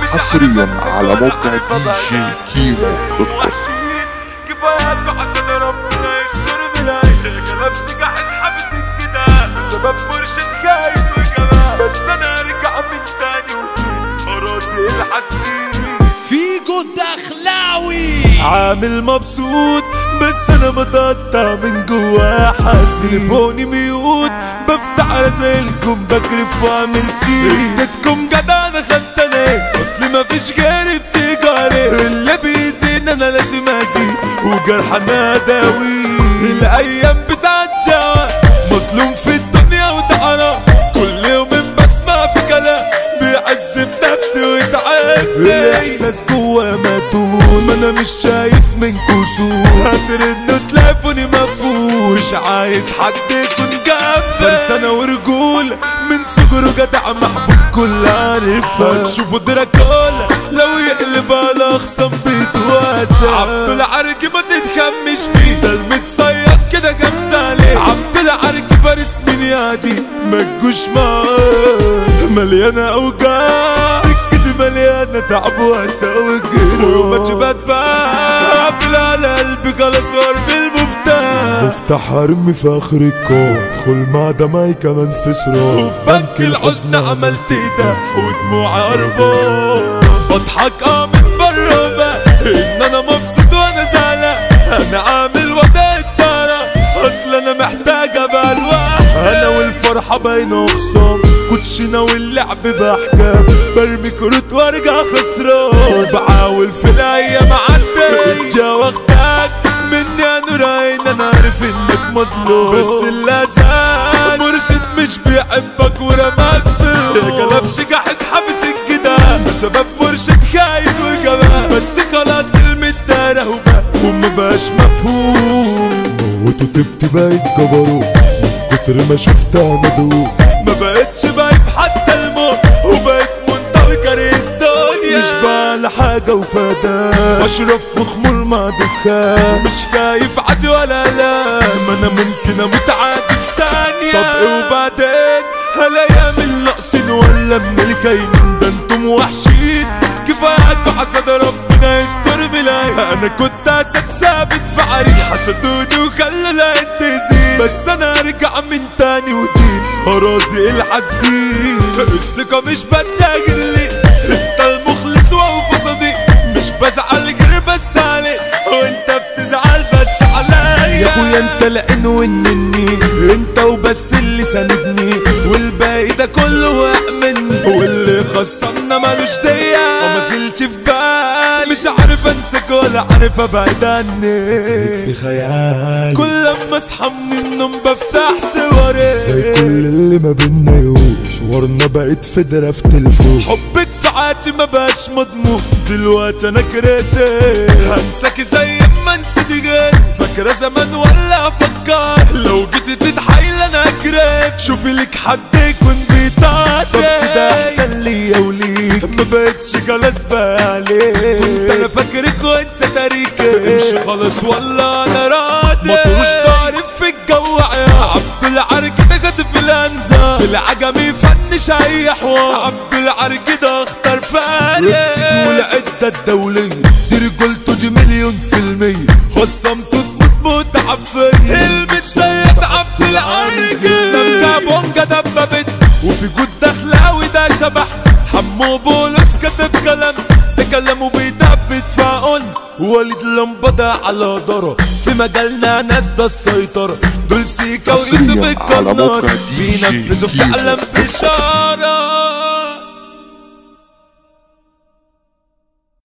حصريا على موقع دي جي كيمو دوت كوم وحشين كفاياك عسى ربنا يستر بالعين الكلام سجحت حبس كده بسبب مرشد خايف وجبان بس انا ارجع من تاني وفي اراضي الحسنين فيجو الدخلاوي عامل مبسوط بس انا بتقطع من جوا حاسس تليفوني ميوت بفتح رسايلكم بكرف واعمل سيري اديتكم جدع انا خدت انا اصل مفيش غيري بتيجي عليه اللي بيزين انا لازم ازيد وجرح انا اداوي الايام بتعدي مظلوم في الدنيا وتعالى كل يوم بسمع في كلام بيعز في نفسي ويتعب الاحساس جوا مدون ما انا مش شايف من كسور هترن تليفوني مفهوش عايز حد يكون جنبي فرسانة ورجولة من صغره جدع محبوب كل عارفها هتشوفوا دراكولا لو يقلب على اخصام بيتواسع عبد العرج ما تتخمش فيه ده المتصيد كده كام سالي عبد العرج فارس من يادي ما تجوش معاه مليانة اوجاع سكتي مليانة تعب واسى وجروح وما تبات بقى على قلبي خلاص قرب المفتاح مفتاح ارمي في اخر الكون ادخل مع دمعي كمان في صراخ وفي بنك الحزن عملت ده ودموعي هربان بضحك اه من بره بقى ان انا مبسوط وانا زعلان انا عامل وضع الدارة اصل انا محتاج ابقى الوقت انا والفرحة باينة خصام كوتشينة واللعب باحكام برمي كروت وارجع خسران وبعاول في الايام عدي جا واخدك مني يا نورين انا عارف انك مظلوم بس اللازم مرشد مش بيحبك ورماك في كلام شجحت حبس كده بسبب مرشد خايف وجبان بس خلاص المدارة وبقى وما بقاش مفهوم موت وتبت بقيت جبروت من كتر ما شفتها ندوب ما بقتش بايب حتى الموت وبقيت منطوي كاره الدنيا مش بقى حاجة وفدان بشرب في خمول مع دخان مش خايف عادي ولا لا ما انا ممكن اموت عادي في ثانية طب ايه وبعدين هل ايام الناقصين ولا من الكاينين ده انتم وحشين كفاياكوا حسد ربنا يستر بالعين انا كنت اسد ثابت في عريق حسدوني وخلوا العين تزيد بس انا ارجع من تاني ودين اراضي الحاسدين الثقة مش بتاجر لي انت المخلص واوفى صديق مش بزعل غير بس عليك وانت بتزعل بس عليا يا اخويا انت لقن ونني انت وبس اللي ساندني والباقي ده كله وقع مني واللي خصمنا مالوش ديا وما زلتش في بالي مش عارف انساك ولا عارف ابعد عنك في خيال كل لما اصحى من النوم بفتح صوري زي كل اللي ما بينا يوم صورنا بقت فدرة في تليفون حبك في حياتي ما بقاش مضمون دلوقتي انا كرهتك هنساكي زي ما نسيت جيت فاكرة زمان ولا افكر لو جيت تتحايل انا اكرف شوفي لك حد يكون بيطاطي طب كده احسن ليا وليك ما بقتش خلاص بقى عليك كنت انا فاكرك وانت تاريكي امشي خلاص والله انا راضي مطروش ضارب في الجو يا عبد العرج ده جد في الانزا في العجمي فنش اي حوار عبد العرج ده اختار فارس السيد والعدة الدولية دي رجولته دي مليون في المية خصمته تموت موت عفية المتسيد عبد العرج اسلام كابونجا دبة بت وفي جود دخلاوي ده شبح حمو بولس كتب كلام ده كلامه بيدبت فاقول وليد لمبة على ضرر في مجالنا ناس ده السيطرة دول سيكا حصرياً ويوسف على القناص موقع دي جي بينفذوا كيمو. فعلا بشارة